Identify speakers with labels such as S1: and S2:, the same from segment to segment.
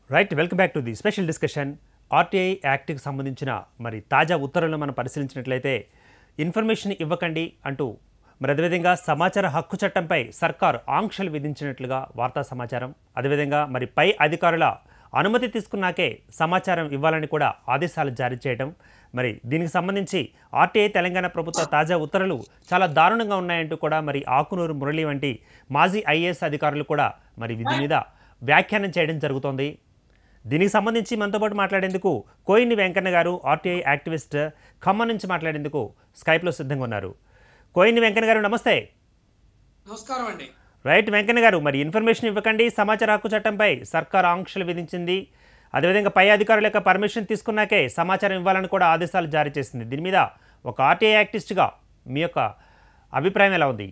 S1: Right welcome back to the special discussion RTI యాక్ట్కి సంబంధించిన మరి తాజా ఉత్తర్వులను మనం పరిశీలించినట్లయితే ఇన్ఫర్మేషన్ ఇవ్వకండి అంటూ మరి అదేవిధంగా సమాచార హక్కు చట్టంపై సర్కార్ ఆంక్షలు విధించినట్లుగా వార్తా సమాచారం అదేవిధంగా మరి పై అధికారుల అనుమతి తీసుకున్నాకే సమాచారం ఇవ్వాలని కూడా ఆదేశాలు జారీ చేయడం మరి దీనికి సంబంధించి ఆర్టీఐ తెలంగాణ ప్రభుత్వ తాజా ఉత్తర్వులు చాలా దారుణంగా ఉన్నాయంటూ కూడా మరి ఆకునూరు మురళి వంటి మాజీ ఐఏఎస్ అధికారులు కూడా మరి దీని మీద వ్యాఖ్యానం చేయడం జరుగుతోంది దీనికి సంబంధించి మనతో పాటు మాట్లాడేందుకు కోయిని వెంకన్న గారు ఆర్టీఐ యాక్టివిస్ట్ ఖమ్మం నుంచి మాట్లాడేందుకు స్కైప్లో సిద్ధంగా ఉన్నారు కోయిని వెంకన్న గారు నమస్తే
S2: నమస్కారం అండి
S1: రైట్ వెంకన్న గారు మరి ఇన్ఫర్మేషన్ ఇవ్వకండి సమాచార హక్కు చట్టంపై సర్కార్ ఆంక్షలు విధించింది అదేవిధంగా పై అధికారుల యొక్క పర్మిషన్ తీసుకున్నాకే సమాచారం ఇవ్వాలని కూడా ఆదేశాలు జారీ చేసింది దీని మీద ఒక ఆర్టీఐ యాక్టివిస్ట్గా మీ యొక్క అభిప్రాయం ఎలా ఉంది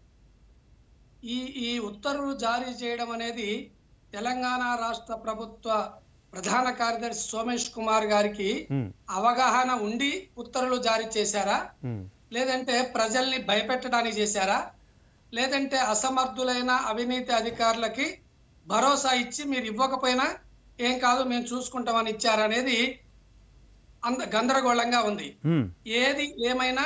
S2: ఈ ఈ ఉత్తర్వులు జారీ చేయడం అనేది తెలంగాణ రాష్ట్ర ప్రభుత్వ ప్రధాన కార్యదర్శి సోమేష్ కుమార్ గారికి
S1: ఉమ్,
S2: అవగాహన ఉండి ఉత్తర్వులు జారీ చేశారా
S1: ఉమ్,
S2: లేదంటే ప్రజల్ని భయపెట్టడానికి చేశారా లేదంటే అసమర్థులైన అవినీతి అధికారులకి భరోసా ఇచ్చి మీరు ఇవ్వకపోయినా ఏం కాదు మేము చూసుకుంటామని ఇచ్చారనేది అంద గందరగోళంగా ఉంది
S1: ఉమ్,
S2: ఏది ఏమైనా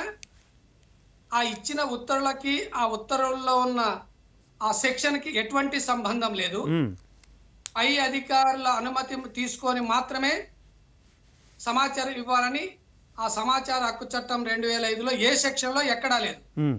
S2: ఆ ఇచ్చిన ఉత్తర్వులకి ఆ ఉత్తర్వుల్లో ఉన్న ఆ సెక్షన్ కి ఎటువంటి సంబంధం లేదు
S1: ఉమ్,
S2: పై అధికారుల అనుమతి తీసుకొని మాత్రమే సమాచారం ఇవ్వాలని ఆ సమాచార హక్కు చట్టం రెండు వేల ఐదులో ఏ సెక్షన్ లో ఎక్కడా లేదు
S1: ఉమ్,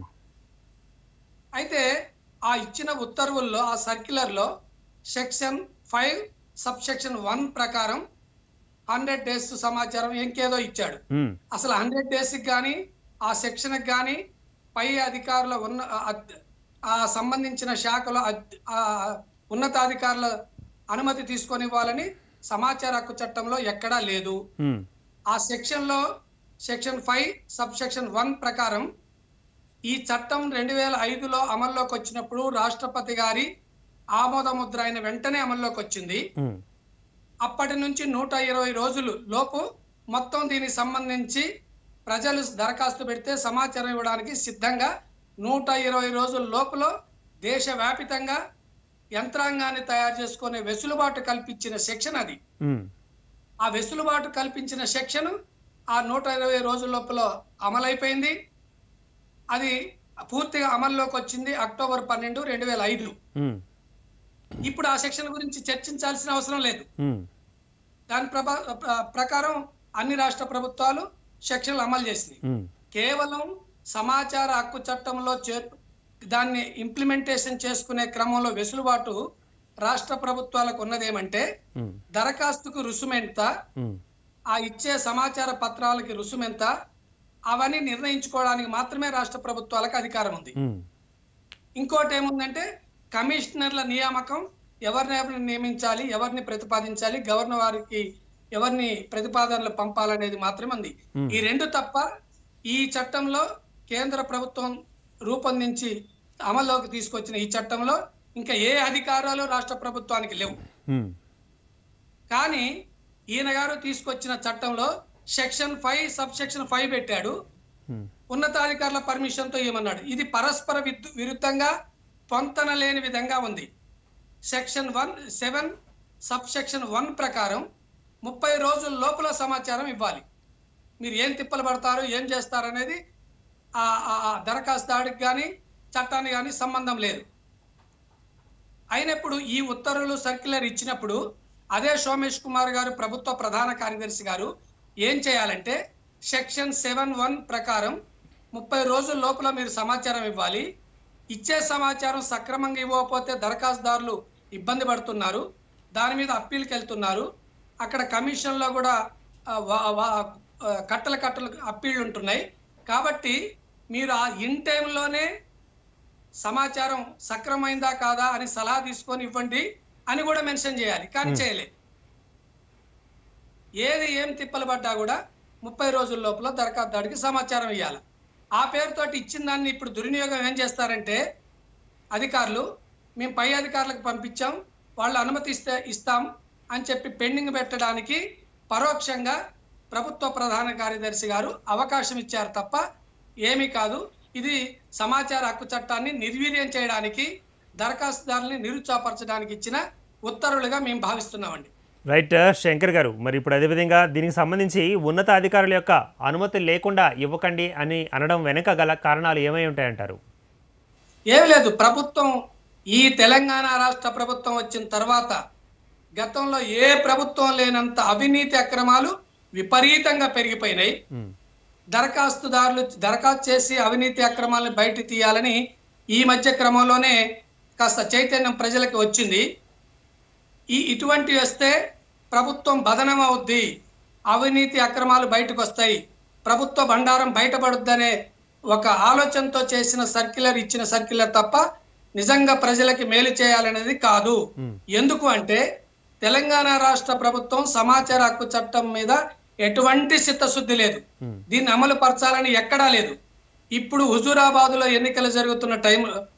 S2: అయితే ఆ ఇచ్చిన ఉత్తర్వుల్లో ఆ సర్క్యులర్ లో section five sub section one ప్రకారం హండ్రెడ్ డేస్ సమాచారం ఇంకేదో ఇచ్చాడు
S1: ఉమ్,
S2: అసలు హండ్రెడ్ డేస్ కానీ ఆ సెక్షన్ కానీ పై అధికారుల ఉన్న అద్- ఆ సంబంధించిన శాఖలో అద్- ఆ ఉన్నతాధికారుల అనుమతి తీసుకొని ఇవ్వాలని సమాచార హక్కు చట్టంలో ఎక్కడా లేదు
S1: ఉమ్,
S2: ఆ సెక్షన్ లో section five sub section one ప్రకారం ఈ చట్టం రెండు వేల ఐదులో అమల్లోకి వచ్చినప్పుడు రాష్ట్రపతి గారి ఆమోద ముద్ర అయిన వెంటనే అమల్లోకి వచ్చింది
S1: ఉమ్,
S2: అప్పటి నుంచి నూట ఇరవై రోజులు లోపు మొత్తం దీనికి సంబంధించి ప్రజలు దరఖాస్తు పెడితే సమాచారం ఇవ్వడానికి సిద్ధంగా నూట ఇరవై రోజుల లోపల దేశవ్యాపితంగా యంత్రాంగాన్ని తయారు చేసుకునే వెసులుబాటు కల్పించిన సెక్షన్ అది
S1: ఉమ్,
S2: ఆ వెసులుబాటు కల్పించిన సెక్షన్ ఆ నూట ఇరవై రోజుల లోపల అమలైపోయింది అది పూర్తిగా అమల్లోకి వచ్చింది అక్టోబర్ పన్నెండు రెండు వేల ఐదు
S1: ఉమ్,
S2: ఇప్పుడు ఆ సెక్షన్ గురించి చర్చించాల్సిన అవసరం లేదు
S1: ఉమ్,
S2: దాని ప్రభా ప్ర- ప్రకారం అన్ని రాష్ట్ర ప్రభుత్వాలు సెక్షన్లు అమలు చేసింది
S1: ఉమ్,
S2: కేవలం సమాచార హక్కు చట్టంలో చేర్ దాన్ని ఇంప్లిమెంటేషన్ చేసుకునే క్రమంలో వెసులుబాటు రాష్ట్ర ప్రభుత్వాలకు ఉన్నదేమంటే
S1: ఉమ్,
S2: దరఖాస్తుకు రుసుమెంత
S1: ఉమ్,
S2: ఆ ఇచ్చే సమాచార పత్రాలకి రుసుమెంత అవన్నీ నిర్ణయించుకోవడానికి మాత్రమే రాష్ట్ర ప్రభుత్వాలకు అధికారం ఉంది
S1: ఉమ్,
S2: ఇంకోటి ఏముందంటే కమిషనర్ల నియామకం ఎవరిని ఎవరిని నియమించాలి ఎవరిని ప్రతిపాదించాలి గవర్నర్ వారికి ఎవరిని ప్రతిపాదనలు పంపాలనేది మాత్రమే ఉంది
S1: Hmm.
S2: ఈ రెండు తప్ప ఈ చట్టంలో కేంద్ర ప్రభుత్వం రూపొందించి అమల్లోకి తీసుకొచ్చిన ఈ చట్టంలో ఇంకా ఏ అధికారాలు రాష్ట్ర ప్రభుత్వానికి లేవు
S1: ఉమ్,
S2: కానీ ఈయన గారు తీసుకొచ్చిన చట్టంలో section five sub section five పెట్టాడు
S1: ఉమ్,
S2: ఉన్నతాధికారుల పర్మిషన్ తో ఏమన్నాడు ఇది పరస్పర విద్దు- విరుద్ధంగా పొంతన లేని విధంగా ఉంది section one seven sub section one ప్రకారం ముప్పై రోజుల లోపల సమాచారం ఇవ్వాలి మీరు ఏం తిప్పలు పడతారు ఏం చేస్తారు అనేది ఆ ఆ- ఆ దరఖాస్తుదారుడికి కానీ చట్టానికి కానీ సంబంధం లేదు అయినప్పుడు ఈ ఉత్తర్వులు సర్క్యులర్ ఇచ్చినప్పుడు అదే సోమేష్ కుమార్ గారు ప్రభుత్వ ప్రధాన కార్యదర్శి గారు ఏం చేయాలంటే సెక్షన్ సెవెన్ వన్ ప్రకారం ముప్పై రోజుల లోపల మీరు సమాచారం ఇవ్వాలి ఇచ్చే సమాచారం సక్రమంగా ఇవ్వకపోతే దరఖాస్తుదారులు ఇబ్బంది పడుతున్నారు దాని మీద అప్పీల్కి వెళ్తున్నారు అక్కడ కమిషన్లో కూడా ఆ, వా- వా- ఆ, కట్టల కట్టలు అప్పీళ్ళు ఉంటున్నాయి కాబట్టి మీరు ఆ ఇన్ టైంలోనే సమాచారం సక్రమైందా కాదా అని సలహా తీసుకొని ఇవ్వండి అని కూడా మెన్షన్ చేయాలి కానీ చేయలే ఏది ఏం తిప్పలు పడ్డా కూడా ముప్పై రోజుల లోపల దరఖాస్తుదారుడికి సమాచారం ఇవ్వాలి ఆ పేరుతోటి ఇచ్చిన దాన్ని ఇప్పుడు దుర్వినియోగం ఏం చేస్తారంటే అధికారులు మేము పై అధికారులకు పంపించాం వాళ్ళు అనుమతిస్తే ఇస్తాం అని చెప్పి పెండింగ్ పెట్టడానికి పరోక్షంగా ప్రభుత్వ ప్రధాన కార్యదర్శి గారు అవకాశం ఇచ్చారు తప్ప ఏమీ కాదు ఇది సమాచార హక్కు చట్టాన్ని నిర్వీర్యం చేయడానికి దరఖాస్తుదారుల్ని నిరుత్సాహపరచడానికి ఇచ్చిన ఉత్తర్వులుగా మేము భావిస్తున్నామండి
S1: రైట్ శంకర్ గారు మరి ఇప్పుడు అదేవిధంగా దీనికి సంబంధించి ఉన్నత అధికారుల యొక్క అనుమతి లేకుండా ఇవ్వకండి అని అనడం వెనుక గల కారణాలు ఏమై ఉంటాయంటారు
S2: ఏం లేదు ప్రభుత్వం ఈ తెలంగాణ రాష్ట్ర ప్రభుత్వం వచ్చిన తర్వాత గతంలో ఏ ప్రభుత్వం లేనంత అవినీతి అక్రమాలు విపరీతంగా పెరిగిపోయినాయి
S1: ఉమ్,
S2: దరఖాస్తుదారులు దరఖాస్తు చేసి అవినీతి అక్రమాలను బయట తీయాలని ఈ మధ్య క్రమంలోనే కాస్త చైతన్యం ప్రజలకు వచ్చింది ఈ ఇటువంటి వస్తే ప్రభుత్వం బదనం అవుద్ది అవినీతి అక్రమాలు బయటకు వస్తాయి ప్రభుత్వ బండారం బయటపడుద్దనే ఒక ఆలోచనతో చేసిన సర్క్యులర్ ఇచ్చిన సర్క్యులర్ తప్ప నిజంగా ప్రజలకి మేలు చేయాలనేది కాదు
S1: ఉమ్,
S2: ఎందుకు అంటే తెలంగాణ రాష్ట్ర ప్రభుత్వం సమాచార హక్కు చట్టం మీద ఎటువంటి చిత్తశుద్ధి లేదు
S1: ఉమ్,
S2: దీన్ని అమలు పరచాలని ఎక్కడా లేదు ఇప్పుడు హుజూరాబాద్ లో ఎన్నికలు జరుగుతున్న టైం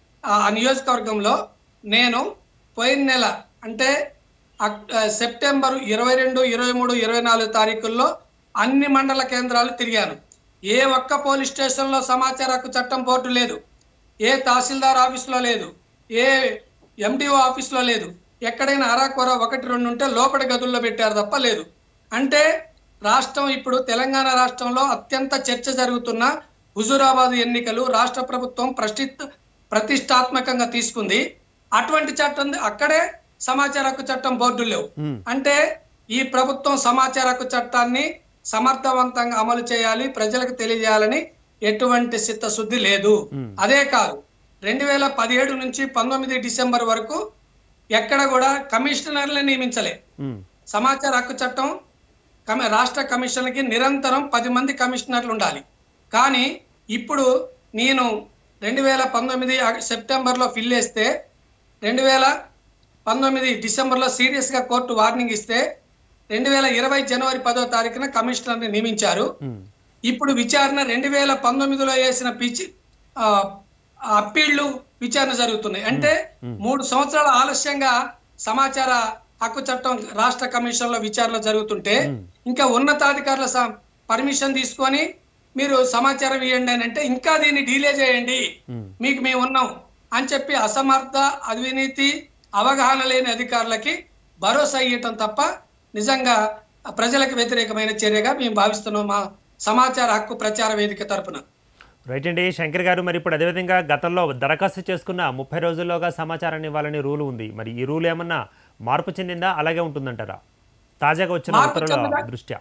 S2: ఆ నియోజకవర్గంలో నేను పోయిన నెల అంటే అక్- ఆ, సెప్టెంబర్ ఇరవై రెండు ఇరవై మూడు ఇరవై నాలుగు తారీఖుల్లో అన్ని మండల కేంద్రాలు తిరిగాను ఏ ఒక్క పోలీస్ స్టేషన్లో సమాచార హక్కు చట్టం బోర్డు లేదు ఏ తహసీల్దార్ ఆఫీస్లో లేదు ఏ ఎండిఓ ఆఫీస్లో లేదు ఎక్కడైనా అరాకొర ఒకటి రెండు ఉంటే లోపలి గదుల్లో పెట్టారు తప్ప లేదు అంటే రాష్ట్రం ఇప్పుడు తెలంగాణ రాష్ట్రంలో అత్యంత చర్చ జరుగుతున్న హుజూరాబాద్ ఎన్నికలు రాష్ట్ర ప్రభుత్వం ప్రతిష్ఠ ప్రతిష్టాత్మకంగా తీసుకుంది అటువంటి చట్టం అక్కడే సమాచార హక్కు చట్టం బోర్డులు లేవు
S1: ఉమ్,
S2: అంటే ఈ ప్రభుత్వం సమాచార హక్కు చట్టాన్ని సమర్థవంతంగా అమలు చేయాలి ప్రజలకు తెలియజేయాలని ఎటువంటి చిత్తశుద్ధి లేదు
S1: Hmm.
S2: అదే కాదు రెండు వేల పదిహేడు నుంచి పంతొమ్మిది డిసెంబర్ వరకు ఎక్కడ కూడా కమిషనర్లను నియమించలే
S1: ఉమ్,
S2: సమాచార హక్కు చట్టం కమి రాష్ట్ర కమిషన్కి నిరంతరం పది మంది కమిషనర్లు ఉండాలి కానీ ఇప్పుడు నేను రెండు వేల పంతొమ్మిది సెప్టెంబర్లో ఫిల్ చేస్తే రెండు వేల పంతొమ్మిది డిసెంబర్లో సీరియస్గా కోర్టు వార్నింగ్ ఇస్తే రెండు వేల ఇరవై జనవరి పదో తారీఖున కమిషనర్ని నియమించారు
S1: ఉమ్,
S2: ఇప్పుడు విచారణ రెండు వేల పంతొమ్మిదిలో వేసిన పిచ్చి ఆ, అప్పీళ్లు విచారణ జరుగుతున్నాయి అంటే మూడు సంవత్సరాల ఆలస్యంగా సమాచార హక్కు చట్టం రాష్ట్ర కమిషన్ లో విచారణ జరుగుతుంటే ఇంకా ఉన్నతాధికారుల స- పర్మిషన్ తీసుకొని మీరు సమాచారం ఇవ్వండి అని అంటే ఇంకా దీన్ని డీలే చేయండి
S1: ఉమ్,
S2: మీకు మేము ఉన్నాం అని చెప్పి అసమర్థ అవినీతి అవగాహన లేని అధికారులకి భరోసా ఇవ్వటం తప్ప నిజంగా ప్రజలకు వ్యతిరేకమైన చర్యగా మేము భావిస్తున్నాం మా సమాచార హక్కు ప్రచార వేదిక తరపున
S1: రైట్ అండి శంకర్ గారు మరి ఇప్పుడు అదేవిధంగా గతంలో దరఖాస్తు చేసుకున్న ముప్పై రోజుల్లోగా సమాచారాన్ని ఇవ్వాలని రూల్ ఉంది మరి ఈ రూల్ ఏమన్నా మార్పు చెందిందా అలాగే ఉంటుందంటారా తాజాగా వచ్చిన
S2: మార్పు
S1: ఉత్తర్వుల
S2: చెందదా?
S1: దృష్ట్యా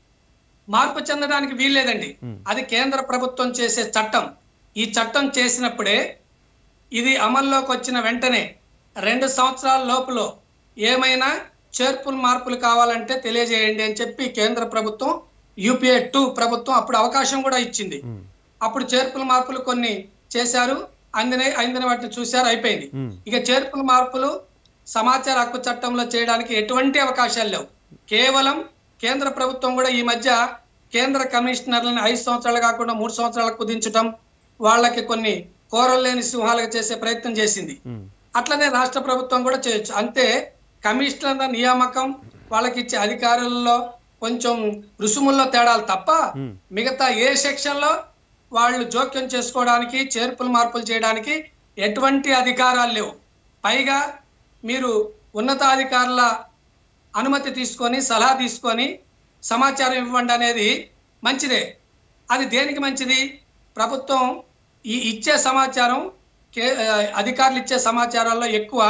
S2: మార్పు చెందడానికి వీల్లేదండి అది కేంద్ర ప్రభుత్వం చేసే చట్టం ఈ చట్టం చేసినప్పుడే ఇది అమల్లోకి వచ్చిన వెంటనే రెండు సంవత్సరాల లోపులో ఏమైనా చేర్పులు మార్పులు కావాలంటే తెలియజేయండి అని చెప్పి కేంద్ర ప్రభుత్వం యూపీఏ టూ ప్రభుత్వం అప్పుడు అవకాశం కూడా ఇచ్చింది
S1: ఉమ్,
S2: అప్పుడు చేర్పులు మార్పులు కొన్ని చేశారు అందిన అందిన వాటిని చూశారు అయిపోయింది
S1: ఉమ్,
S2: ఇక చేర్పులు మార్పులు సమాచార హక్కు చట్టంలో చేయడానికి ఎటువంటి అవకాశాలు లేవు కేవలం కేంద్ర ప్రభుత్వం కూడా ఈ మధ్య కేంద్ర కమిషనర్లను ఐదు సంవత్సరాలు కాకుండా మూడు సంవత్సరాలకు కుదించడం వాళ్ళకి కొన్ని కోరలు లేని సింహాలుగా చేసే ప్రయత్నం చేసింది
S1: ఉమ్,
S2: అట్లనే రాష్ట్ర ప్రభుత్వం కూడా చేయొచ్చు అంతే కమిషనర్ల నియామకం వాళ్ళకి ఇచ్చే అధికారులలో కొంచెం రుసుముల్లో తేడాలు తప్ప
S1: ఉమ్,
S2: మిగతా ఏ సెక్షన్ లో వాళ్ళు జోక్యం చేసుకోవడానికి చేర్పులు మార్పులు చేయడానికి ఎటువంటి అధికారాలు లేవు పైగా మీరు ఉన్నతాధికారుల అనుమతి తీసుకొని సలహా తీసుకొని సమాచారం ఇవ్వండి అనేది మంచిదే అది దేనికి మంచిది ప్రభుత్వం ఈ ఇచ్చే సమాచారం కే ఆ, అధికారులు ఇచ్చే సమాచారాల్లో ఎక్కువ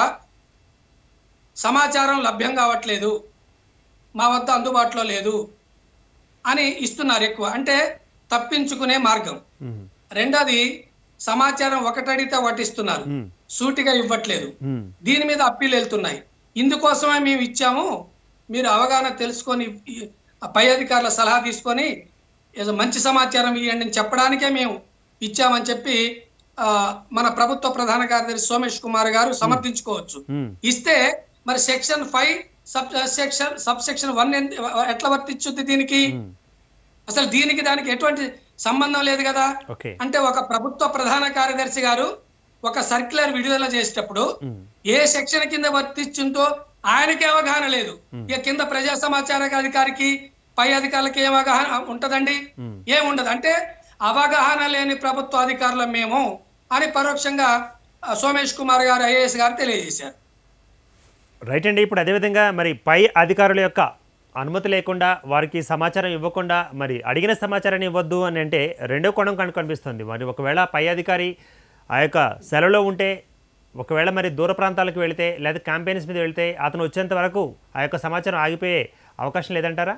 S2: సమాచారం లభ్యం కావట్లేదు మా వద్ద అందుబాటులో లేదు అని ఇస్తున్నారు ఎక్కువ అంటే తప్పించుకునే మార్గం
S1: ఉమ్,
S2: రెండోది సమాచారం ఒకటడిగితే ఒకటిస్తున్నారు
S1: ఉమ్,
S2: సూటిగా ఇవ్వట్లేదు
S1: ఉమ్,
S2: దీని మీద అప్పీలు వెళ్తున్నాయి ఇందుకోసమే మేము ఇచ్చాము మీరు అవగాహన తెలుసుకొని ఈ- ఆ పై అధికారుల సలహా తీసుకొని ఏదో మంచి సమాచారం ఇవ్వండి అని చెప్పడానికే మేము ఇచ్చామని చెప్పి ఆ, మన ప్రభుత్వ ప్రధాన కార్యదర్శి సోమేష్ కుమార్ గారు సమర్థించుకోవచ్చు
S1: ఉమ్,
S2: ఇస్తే మరి section five sub section sub section one ఎట్లా వర్తించుద్ది దీనికి
S1: ఉమ్,
S2: అసలు దీనికి దానికి ఎటువంటి సంబంధం లేదు కదా
S1: ఓకే
S2: అంటే ఒక ప్రభుత్వ ప్రధాన కార్యదర్శి గారు ఒక సర్క్యులర్ విడుదల చేసేటప్పుడు
S1: ఉమ్,
S2: ఏ సెక్షన్ కింద వర్తించిందో ఆయనకి అవగాహన లేదు ఇక కింద ప్రజా సమాచార అధికారికి పై అధికారులకి ఏం అవగాహన ఉంటదండి
S1: ఉమ్.
S2: ఏముండదు అంటే అవగాహన లేని ప్రభుత్వ అధికారులం మేము అని పరోక్షంగా ఆ, సోమేష్ కుమార్ గారు ఐఏఎస్ గారు తెలియజేశారు
S1: రైట్ అండి ఇప్పుడు అదేవిధంగా మరి పై అధికారుల యొక్క అనుమతి లేకుండా వారికి సమాచారం ఇవ్వకుండా మరి అడిగిన సమాచారాన్ని ఇవ్వద్దు అని అంటే రెండో కోణం కనుక కనిపిస్తుంది మరి ఒకవేళ పై అధికారి ఆ యొక్క సెలవులో ఉంటే ఒకవేళ మరి దూర ప్రాంతాలకు వెళితే లేదా క్యాంపెయిన్స్ మీద వెళితే అతను వచ్చేంత వరకు ఆ యొక్క సమాచారం ఆగిపోయే అవకాశం లేదంటారా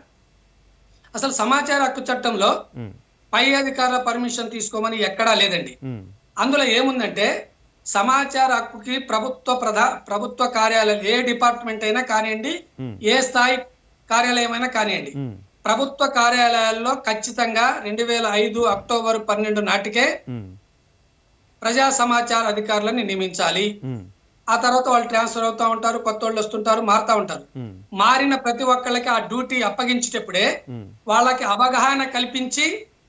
S2: అసలు సమాచార హక్కు చట్టంలో
S1: ఉమ్,
S2: పై అధికారుల పర్మిషన్ తీసుకోమని ఎక్కడా లేదండి
S1: ఉమ్,
S2: అందులో ఏముందంటే సమాచార హక్కుకి ప్రభుత్వ ప్రధా ప్రభుత్వ కార్యాలయాలు ఏ డిపార్ట్మెంట్ అయినా కానివ్వండి
S1: ఉమ్,
S2: ఏ స్థాయి కార్యాలయం అయినా కానివ్వండి
S1: ఉమ్,
S2: ప్రభుత్వ కార్యాలయాల్లో ఖచ్చితంగా రెండు వేల ఐదు అక్టోబర్ పన్నెండు నాటికే
S1: ఉమ్,
S2: ప్రజా సమాచార అధికారులను నియమించాలి
S1: ఉమ్,
S2: ఆ తర్వాత వాళ్ళు ట్రాన్స్ఫర్ అవుతా ఉంటారు కొత్త వాళ్ళు వస్తుంటారు మారుతా ఉంటారు
S1: ఉమ్,
S2: మారిన ప్రతి ఒక్కళ్ళకి ఆ డ్యూటీ అప్పగించేటప్పుడే
S1: ఉమ్,
S2: వాళ్ళకి అవగాహన కల్పించి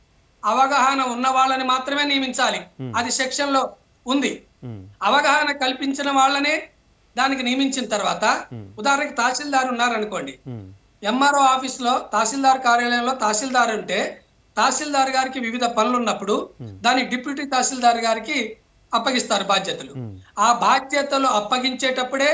S2: అవగాహన ఉన్న వాళ్ళని మాత్రమే నియమించాలి
S1: Hmm.
S2: అది సెక్షన్ లో ఉంది
S1: ఉమ్,
S2: అవగాహన కల్పించిన వాళ్ళనే దానికి నియమించిన తర్వాత
S1: Hmm.
S2: ఉదాహరణకి తహసీల్దార్ ఉన్నారనుకోండి
S1: ఉమ్,
S2: ఎంఆర్ఓ ఆఫీస్ లో తహసీల్దార్ కార్యాలయంలో తహసీల్దార్ ఉంటే తహసీల్దార్ గారికి వివిధ పనులు ఉన్నప్పుడు
S1: Hmm.
S2: దానికి డిప్యూటీ తహసీల్దార్ గారికి అప్పగిస్తారు బాధ్యతలు
S1: ఉమ్,
S2: ఆ బాధ్యతలు అప్పగించేటప్పుడే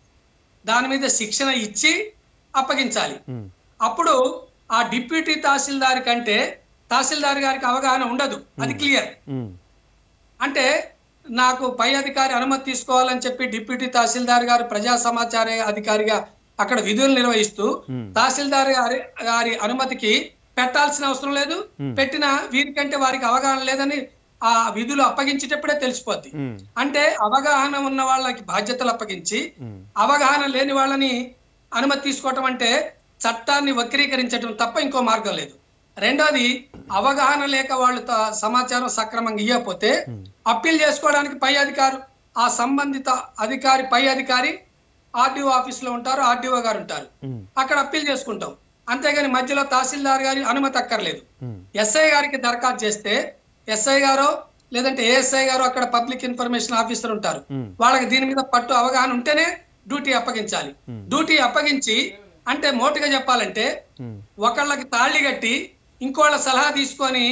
S2: దాని మీద శిక్షణ ఇచ్చి అప్పగించాలి
S1: ఉమ్,
S2: అప్పుడు ఆ డిప్యూటీ తహసీల్దార్ కంటే తహసీల్దార్ గారికి అవగాహన ఉండదు అది క్లియర్
S1: ఉమ్, అంటే
S2: అంటే నాకు పై అధికారి అనుమతి తీసుకోవాలని చెప్పి డిప్యూటీ తహసీల్దార్ గారు ప్రజా సమాచార అధికారిగా అక్కడ విధులు నిర్వహిస్తూ
S1: ఉమ్,
S2: తహసీల్దార్ గారి గారి అనుమతికి పెట్టాల్సిన అవసరం లేదు
S1: Hmm.
S2: పెట్టిన వీరికంటే వారికి అవగాహన లేదని ఆ విధులు అప్పగించేటప్పుడే తెలిసిపోద్ది
S1: ఉమ్,
S2: అంటే అవగాహన ఉన్న వాళ్ళకి బాధ్యతలు అప్పగించి
S1: ఉమ్,
S2: అవగాహన లేని వాళ్ళని అనుమతి తీసుకోవటం అంటే చట్టాన్ని వక్రీకరించడం తప్ప ఇంకో మార్గం లేదు రెండోది అవగాహన లేక వాళ్ళు త- సమాచారం సక్రమంగా ఇవ్వకపోతే
S1: ఉమ్,
S2: అప్పీల్ చేసుకోవడానికి పై అధికారు ఆ సంబంధిత అధికారి పై అధికారి ఆర్డీఓ ఆఫీస్ లో ఉంటారు ఆర్డీఓ గారు ఉంటారు
S1: ఉమ్,
S2: అక్కడ అప్పీల్ చేసుకుంటాం అంతేగాని మధ్యలో తహసీల్దార్ గారి అనుమతి అక్కర్లేదు
S1: ఉమ్,
S2: ఎస్ఐ గారికి దరఖాస్తు చేస్తే ఎస్ఐ గారో లేదంటే ఏఎస్ఐ గారు అక్కడ పబ్లిక్ ఇన్ఫర్మేషన్ ఆఫీసర్ ఉంటారు
S1: ఉమ్,
S2: వాళ్ళకి దీని మీద పట్టు అవగాహన ఉంటేనే డ్యూటీ అప్పగించాలి
S1: Hmm.
S2: డ్యూటీ అప్పగించి అంటే మోటుగా చెప్పాలంటే
S1: ఉమ్,
S2: ఒకళ్ళకి తాళి కట్టి ఇంకోళ్ళ సలహా తీసుకొని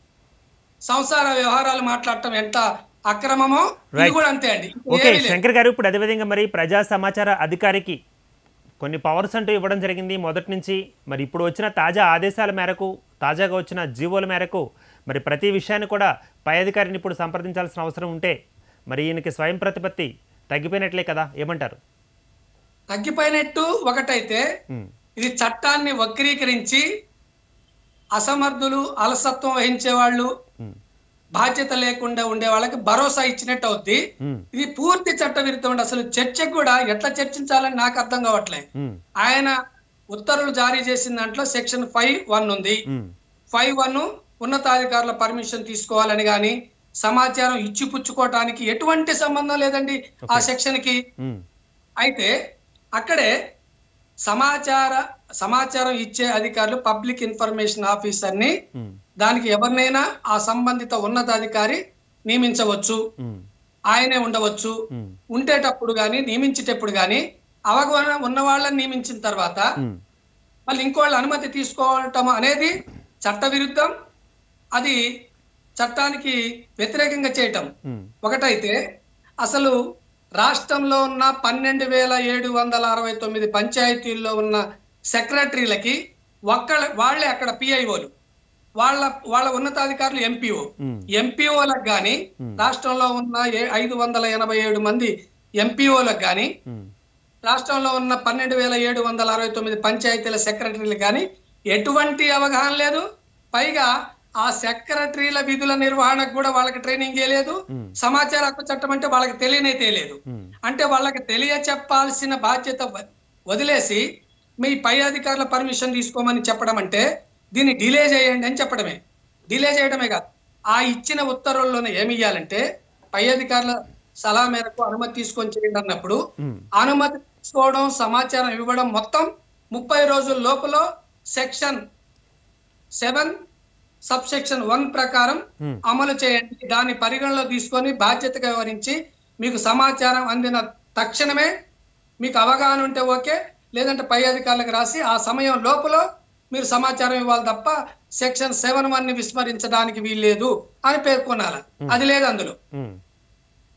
S2: సంసార వ్యవహారాలు మాట్లాడటం ఎంత అక్రమమో ఇది
S1: Right.
S2: కూడా అంతే అండి
S1: ఓకే
S2: ఏమీ లేదు.
S1: శంకర్ గారు ఇప్పుడు అదేవిధంగా మరి ప్రజా సమాచార అధికారికి కొన్ని పవర్స్ అంటూ ఇవ్వడం జరిగింది మొదటి నుంచి మరి ఇప్పుడు వచ్చిన తాజా ఆదేశాల మేరకు తాజాగా వచ్చిన జీవోల మేరకు మరి ప్రతి విషయాన్ని కూడా పై అధికారిని ఇప్పుడు సంప్రదించాల్సిన అవసరం ఉంటే మరి ఈయనకి స్వయం ప్రతిపత్తి తగ్గిపోయినట్లే కదా ఏమంటారు
S2: తగ్గిపోయినట్టు ఒకటైతే
S1: ఉమ్,
S2: ఇది చట్టాన్ని వక్రీకరించి అసమర్థులు అలసత్వం వహించే వాళ్ళు
S1: ఉమ్,
S2: బాధ్యత లేకుండా ఉండే వాళ్ళకి భరోసా ఇచ్చినట్టు అవుద్ది
S1: ఉమ్,
S2: ఇది పూర్తి చట్ట విరుద్ధం అసలు చర్చకు కూడా ఎట్లా చర్చించాలని నాకు అర్థం కావట్లే
S1: ఉమ్,
S2: ఆయన ఉత్తర్వులు జారీ చేసిన దాంట్లో సెక్షన్ ఫైవ్ వన్ ఉంది
S1: ఉమ్,
S2: ఫైవ్ వన్ ఉన్నతాధికారుల పర్మిషన్ తీసుకోవాలని గాని సమాచారం ఇచ్చి పుచ్చుకోవటానికి ఎటువంటి సంబంధం లేదండి ఆ సెక్షన్ కి
S1: ఉమ్,
S2: అయితే అక్కడే సమాచార సమాచారం ఇచ్చే అధికారులు పబ్లిక్ ఇన్ఫర్మేషన్ ఆఫీసర్ ని
S1: ఉమ్,
S2: దానికి ఎవరినైనా ఆ సంబంధిత ఉన్నతాధికారి నియమించవచ్చు
S1: ఉమ్,
S2: ఆయనే ఉండవచ్చు
S1: ఉమ్,
S2: ఉండేటప్పుడు కానీ నియమించేటప్పుడు కానీ అవగాహన ఉన్న వాళ్ళని నియమించిన తర్వాత
S1: ఉమ్,
S2: మళ్ళీ ఇంకోళ్ళ అనుమతి తీసుకోవటం అనేది చట్ట విరుద్ధం అది చట్టానికి వ్యతిరేకంగా చేయటం
S1: ఉమ్,
S2: ఒకటైతే అసలు రాష్ట్రంలో ఉన్న పన్నెండు వేల ఏడు వందల అరవై తొమ్మిది పంచాయతీల్లో ఉన్న సెక్రటరీలకి ఒక్కళ్ళ వాళ్ళే అక్కడ పిఐఓలు వాళ్ళ వాళ్ళ ఉన్నతాధికారులు ఎంపీఓ
S1: ఉమ్,
S2: ఎంపీఓలకు కానీ రాష్ట్రంలో ఉన్న ఏ- ఐదు వందల ఎనభై ఏడు మంది ఎంపీఓలకు కానీ
S1: ఉమ్,
S2: రాష్ట్రంలో ఉన్న పన్నెండు వేల ఏడు వందల అరవై తొమ్మిది పంచాయతీల సెక్రటరీలు కానీ ఎటువంటి అవగాహన లేదు పైగా ఆ సెక్రటరీల విధుల నిర్వహణకు కూడా వాళ్ళకి ట్రైనింగ్ లేదు
S1: ఉమ్,
S2: సమాచార హక్కు చట్టం అంటే వాళ్ళకి తెలియనే తెలియదు
S1: ఉమ్,
S2: అంటే వాళ్ళకి తెలియ చెప్పాల్సిన బాధ్యత వ- వదిలేసి మీ పై అధికారుల పర్మిషన్ తీసుకోమని చెప్పడం అంటే దీన్ని డిలే చేయండి అని చెప్పడమే డిలే చేయడమే కాదు ఆ ఇచ్చిన ఉత్తర్వుల్లోనే ఏమి ఇయ్యాలంటే పై అధికారుల సలహా మేరకు అనుమతి తీసుకొని చేయండి అన్నప్పుడు
S1: ఉమ్,
S2: అనుమతి తీసుకోవడం సమాచారం ఇవ్వడం మొత్తం ముప్పై రోజుల లోపల section seven sub section one ప్రకారం
S1: Hmm.
S2: అమలు చేయండి దాన్ని పరిగణలో తీసుకొని బాధ్యతగా వివరించి మీకు సమాచారం అందిన తక్షణమే మీకు అవగాహన ఉంటే ఓకే లేదంటే పై అధికారులకు రాసి ఆ సమయం లోపల మీరు సమాచారం ఇవ్వాలి తప్ప సెక్షన్ సెవెన్ వన్ ని విస్మరించడానికి వీల్లేదు అని పేర్కొనాలి అది లేదు అందులో
S1: ఉమ్.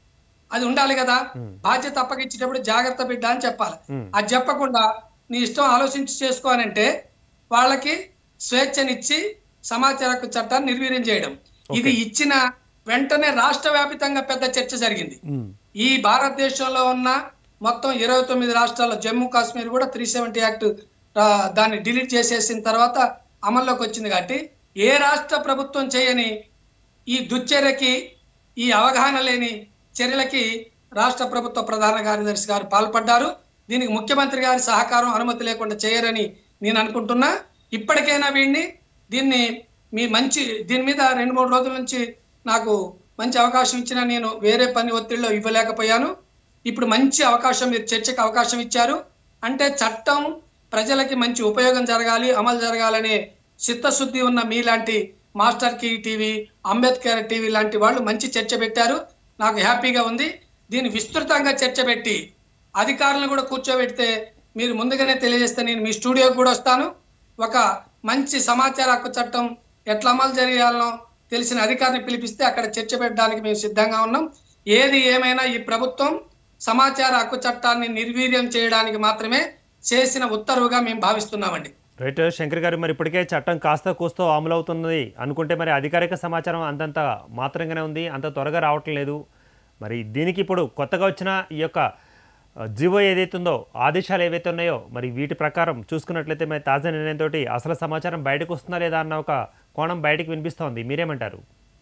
S2: అది ఉండాలి కదా బాధ్యత అప్పగించేటప్పుడు జాగ్రత్త బిడ్డ అని చెప్పాలి
S1: Hmm.
S2: అది చెప్పకుండా నీ ఇష్టం ఆలోచించి చేసుకోవాలంటే వాళ్ళకి స్వేచ్ఛనిచ్చి సమాచార హక్కు చట్టాన్ని నిర్వీర్యం చేయడం ఇది ఇచ్చిన వెంటనే రాష్ట్ర వ్యాపితంగా పెద్ద చర్చ జరిగింది
S1: ఉమ్,
S2: ఈ భారతదేశంలో ఉన్న మొత్తం ఇరవై తొమ్మిది రాష్ట్రాల్లో జమ్మూ కాశ్మీర్ కూడా త్రీ సెవెంటీ యాక్ట్ ఆ, దాన్ని డిలీట్ చేసేసిన తర్వాత అమల్లోకి వచ్చింది కాబట్టి ఏ రాష్ట్ర ప్రభుత్వం చేయని ఈ దుశ్చర్యకి ఈ అవగాహన లేని చర్యలకి రాష్ట్ర ప్రభుత్వ ప్రధాన కార్యదర్శి గారు పాల్పడ్డారు దీనికి ముఖ్యమంత్రి గారి సహకారం అనుమతి లేకుండా చేయరని నేను అనుకుంటున్నా ఇప్పటికైనా వీడిని దీన్ని మీ మంచి దీని మీద రెండు మూడు రోజుల నుంచి నాకు మంచి అవకాశం ఇచ్చినా నేను వేరే పని ఒత్తిడిలో ఇవ్వలేకపోయాను ఇప్పుడు మంచి అవకాశం మీరు చర్చకు అవకాశం ఇచ్చారు అంటే చట్టం ప్రజలకి మంచి ఉపయోగం జరగాలి అమలు జరగాలనే చిత్తశుద్ధి ఉన్న మీలాంటి మాస్టర్ కి టీవీ అంబేద్కర్ టీవీ లాంటి వాళ్ళు మంచి చర్చ పెట్టారు నాకు హ్యాపీగా ఉంది దీన్ని విస్తృతంగా చర్చ పెట్టి అధికారులను కూడా కూర్చోబెడితే మీరు ముందుగానే తెలియజేస్తే నేను మీ స్టూడియోకి కూడా వస్తాను ఒక మంచి సమాచార హక్కు చట్టం ఎట్లా అమలు చేయాలనో తెలిసిన అధికారిని పిలిపిస్తే అక్కడ చర్చ పెట్టడానికి మేము సిద్ధంగా ఉన్నాం ఏది ఏమైనా ఈ ప్రభుత్వం సమాచార హక్కు చట్టాన్ని నిర్వీర్యం చేయడానికి మాత్రమే చేసిన ఉత్తర్వుగా మేము భావిస్తున్నామండి
S1: రైట్ శంకర్ గారు మరి ఇప్పటికే చట్టం కాస్త కూస్తో అమలు అవుతున్నది అనుకుంటే మరి అధికారిక సమాచారం అంతంత మాత్రంగానే ఉంది అంత త్వరగా రావటం లేదు మరి దీనికి ఇప్పుడు కొత్తగా వచ్చిన ఈ యొక్క ఆ, జీవో ఏదైతే ఉందో ఆదేశాలు ఏవైతే ఉన్నాయో మరి వీటి ప్రకారం చూసుకున్నట్లయితే మరి తాజా నిర్ణయంతో అసలు సమాచారం బయటకు వస్తుందా లేదా అన్న ఒక కోణం బయటకు వినిపిస్తోంది మీరేమంటారు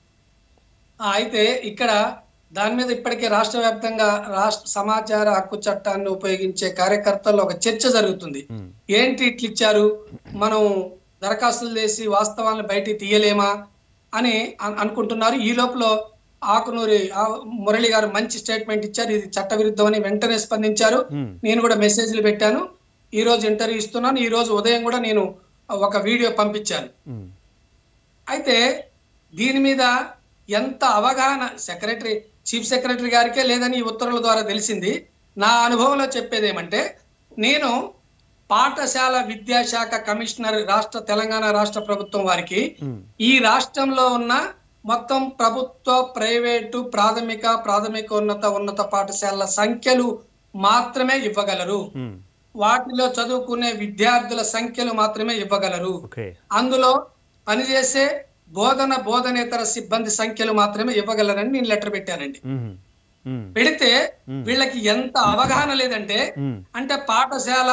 S2: ఆ, అయితే ఇక్కడ దాని మీద ఇప్పటికే రాష్ట్ర వ్యాప్తంగా రాష్ట్ర సమాచార హక్కు చట్టాన్ని ఉపయోగించే కార్యకర్తల్లో ఒక చర్చ జరుగుతుంది
S1: ఉమ్,
S2: ఏంటి ఇట్లా ఇచ్చారు మనం దరఖాస్తులు చేసి వాస్తవాలను బయటికి తీయలేమా అని అన్- అనుకుంటున్నారు ఈ లోపల ఆకునూరి ఆ మురళి గారు మంచి స్టేట్మెంట్ ఇచ్చారు ఇది చట్టవిరుద్ధం అని వెంటనే స్పందించారు
S1: ఉమ్,
S2: నేను కూడా మెసేజ్లు పెట్టాను ఈ రోజు ఇంటర్వ్యూ ఇస్తున్నాను ఈ రోజు ఉదయం కూడా నేను ఒక వీడియో పంపించాను
S1: ఉమ్,
S2: అయితే దీని మీద ఎంత అవగాహన సెక్రటరీ చీఫ్ సెక్రటరీ గారికే లేదని ఈ ఉత్తర్వుల ద్వారా తెలిసింది నా అనుభవంలో చెప్పేది ఏమంటే నేను పాఠశాల విద్యాశాఖ కమిషనర్ రాష్ట్ర తెలంగాణ రాష్ట్ర ప్రభుత్వం వారికి
S1: ఉమ్,
S2: ఈ రాష్ట్రంలో ఉన్న మొత్తం ప్రభుత్వ ప్రైవేటు ప్రాథమిక ప్రాథమికోన్నత ఉన్నత పాఠశాలల సంఖ్యలు మాత్రమే ఇవ్వగలరు
S1: ఉమ్,
S2: వాటిలో చదువుకునే విద్యార్థుల సంఖ్యలు మాత్రమే ఇవ్వగలరు
S1: ఓకే
S2: అందులో పనిచేసే బోధన బోధనేతర సిబ్బంది సంఖ్యలు మాత్రమే ఇవ్వగలరని నేను లెటర్ పెట్టానండి
S1: ఉమ్, ఉమ్,
S2: పెడితే
S1: Hmm.
S2: వీళ్ళకి ఎంత అవగాహన లేదంటే
S1: ఉమ్,
S2: అంటే పాఠశాల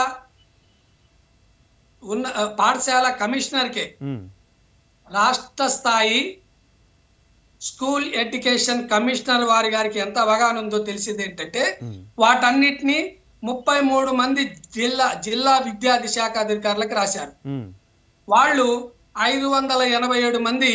S2: ఉన్న ఆ, పాఠశాల కమిషనర్ కే
S1: ఉమ్,
S2: రాష్ట్ర స్థాయి స్కూల్ ఎడ్యుకేషన్ కమిషనర్ వారి గారికి ఎంత అవగాహన ఉందో తెలిసింది ఏంటంటే
S1: ఉమ్,
S2: వాటన్నిటిని ముప్పై మూడు మంది జిల్లా జిల్లా విద్యార్థి శాఖ అధికారులకు రాశారు
S1: ఉమ్,
S2: వాళ్ళు ఐదు వందల ఎనభై ఏడు మంది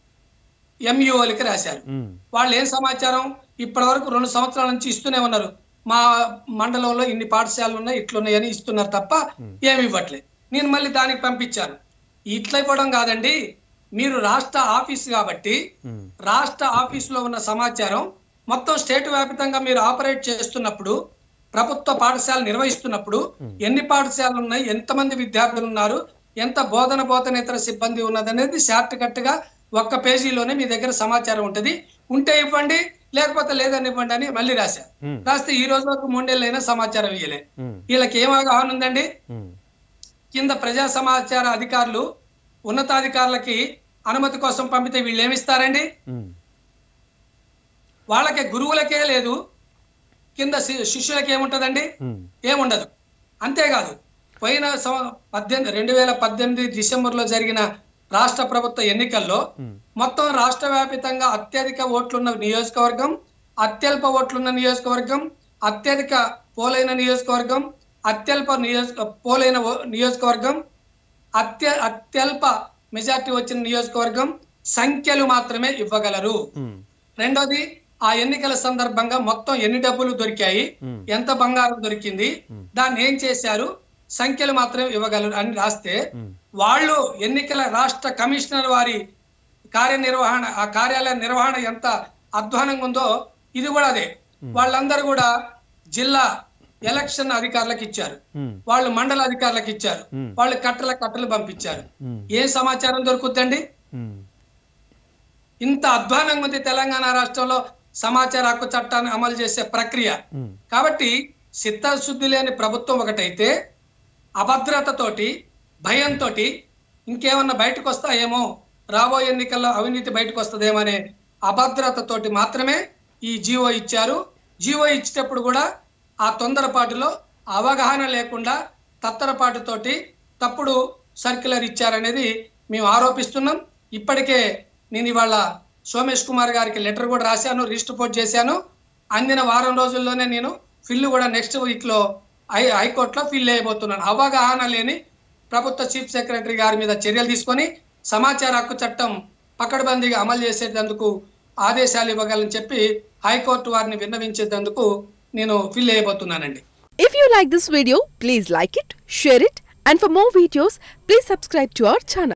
S2: ఎంఈఓలకి రాశారు
S1: ఉమ్,
S2: వాళ్ళు ఏం సమాచారం ఇప్పటి వరకు రెండు సంవత్సరాల నుంచి ఇస్తూనే ఉన్నారు మా మండలంలో ఇన్ని పాఠశాలలు ఉన్నాయి ఇట్లున్నాయని ఇస్తున్నారు తప్ప ఏమి ఇవ్వట్లేదు నేను మళ్ళీ దానికి పంపించాను ఇట్లా ఇవ్వడం కాదండి మీరు రాష్ట్ర ఆఫీస్ కాబట్టి
S1: ఉమ్,
S2: రాష్ట్ర ఆఫీసులో ఉన్న సమాచారం మొత్తం స్టేట్ వ్యాప్తంగా మీరు ఆపరేట్ చేస్తున్నప్పుడు ప్రభుత్వ పాఠశాలలు నిర్వహిస్తున్నప్పుడు ఎన్ని పాఠశాలలు ఉన్నాయి ఎంతమంది విద్యార్థులు ఉన్నారు ఎంత బోధన బోధనేతర సిబ్బంది ఉన్నదనేది షార్ట్ కట్ గా ఒక్క పేజీలోనే మీ దగ్గర సమాచారం ఉంటది ఉంటే ఇవ్వండి లేకపోతే లేదని ఇవ్వండి అని మళ్ళీ రాశారు
S1: ఉమ్,
S2: రాస్తే ఈ రోజు వరకు మూడేళ్ళైనా సమాచారం ఇవ్వలే
S1: ఉమ్,
S2: వీళ్ళకి ఏం అవగాహన ఉందండి
S1: ఉమ్,
S2: కింద ప్రజా సమాచార అధికారులు ఉన్నతాధికారులకి అనుమతి కోసం పంపితే వీళ్ళు ఏమిస్తారండి
S1: ఉమ్,
S2: వాళ్ళకి గురువులకే లేదు కింద శి- శిష్యులకి ఏముంటదండి
S1: ఉమ్,
S2: ఏముండదు అంతేకాదు పోయిన సంవ- పద్దెనిమిది రెండు వేల పద్దెనిమిది డిసెంబర్లో జరిగిన రాష్ట్ర ప్రభుత్వ ఎన్నికల్లో
S1: ఉమ్,
S2: మొత్తం రాష్ట్ర వ్యాపితంగా అత్యధిక ఓట్లున్న నియోజకవర్గం అత్యల్ప ఓట్లున్న నియోజకవర్గం అత్యధిక పోలైన నియోజకవర్గం అత్యల్ప నియోజక పోలైన ఓ- నియోజకవర్గం అత్య అత్యల్ప మెజార్టీ వచ్చిన నియోజకవర్గం సంఖ్యలు మాత్రమే ఇవ్వగలరు
S1: ఉమ్,
S2: రెండోది ఆ ఎన్నికల సందర్భంగా మొత్తం ఎన్ని డబ్బులు దొరికాయి
S1: ఉమ్,
S2: ఎంత బంగారం దొరికింది దాన్ని ఏం చేశారు సంఖ్యలు మాత్రమే ఇవ్వగలరు అని రాస్తే
S1: ఉమ్,
S2: వాళ్ళు ఎన్నికల రాష్ట్ర కమిషనర్ వారి కార్యనిర్వహణ ఆ కార్యాలయ నిర్వహణ ఎంత అధ్వానంగా ఉందో ఇది కూడా అదే వాళ్ళందరూ కూడా జిల్లా ఎలక్షన్ అధికారులకు ఇచ్చారు
S1: ఉమ్,
S2: వాళ్ళు మండల అధికారులకు ఇచ్చారు
S1: Hmm.
S2: వాళ్ళు కట్టల కట్టలు పంపించారు
S1: ఉమ్,
S2: ఏ సమాచారం దొరుకుద్దండి
S1: ఉమ్,
S2: ఇంత అధ్వానంగా ఉంది తెలంగాణ రాష్ట్రంలో సమాచార హక్కు చట్టాన్ని అమలు చేసే ప్రక్రియ
S1: ఉమ్,
S2: కాబట్టి చిత్తశుద్ధి లేని ప్రభుత్వం ఒకటైతే అభద్రతతోటి భయంతో ఇంకేమన్నా బయటకు వస్తాయేమో రాబోయే ఎన్నికల్లో అవినీతి బయటకు వస్తుందేమో అనే అభద్రతతోటి మాత్రమే ఈ జీవో ఇచ్చారు జీవో ఇచ్చేటప్పుడు కూడా ఆ తొందరపాటులో అవగాహన లేకుండా తత్తరపాటుతోటి తప్పుడు సర్క్యులర్ ఇచ్చారనేది మేము ఆరోపిస్తున్నాం ఇప్పటికే నేను ఇవాళ సోమేష్ కుమార్ గారికి లెటర్ కూడా రాశాను రిజిస్టర్ పోర్ట్ చేశాను అందిన వారం రోజుల్లోనే నేను ఫిల్ కూడా నెక్స్ట్ వీక్ లో హై హైకోర్టులో ఫిల్ అయిపోతున్నాను అవగాహన లేని ప్రభుత్వ చీఫ్ సెక్రటరీ గారి మీద చర్యలు తీసుకొని సమాచార హక్కు చట్టం పకడ్బందీగా అమలు చేసేటందుకు ఆదేశాలు ఇవ్వగలని చెప్పి హైకోర్టు వారిని విన్నవించేందుకు నేను ఫిల్ అయిపోతున్నానండి
S3: If you like this video, please like it, share it, and for more videos, please subscribe to our channel.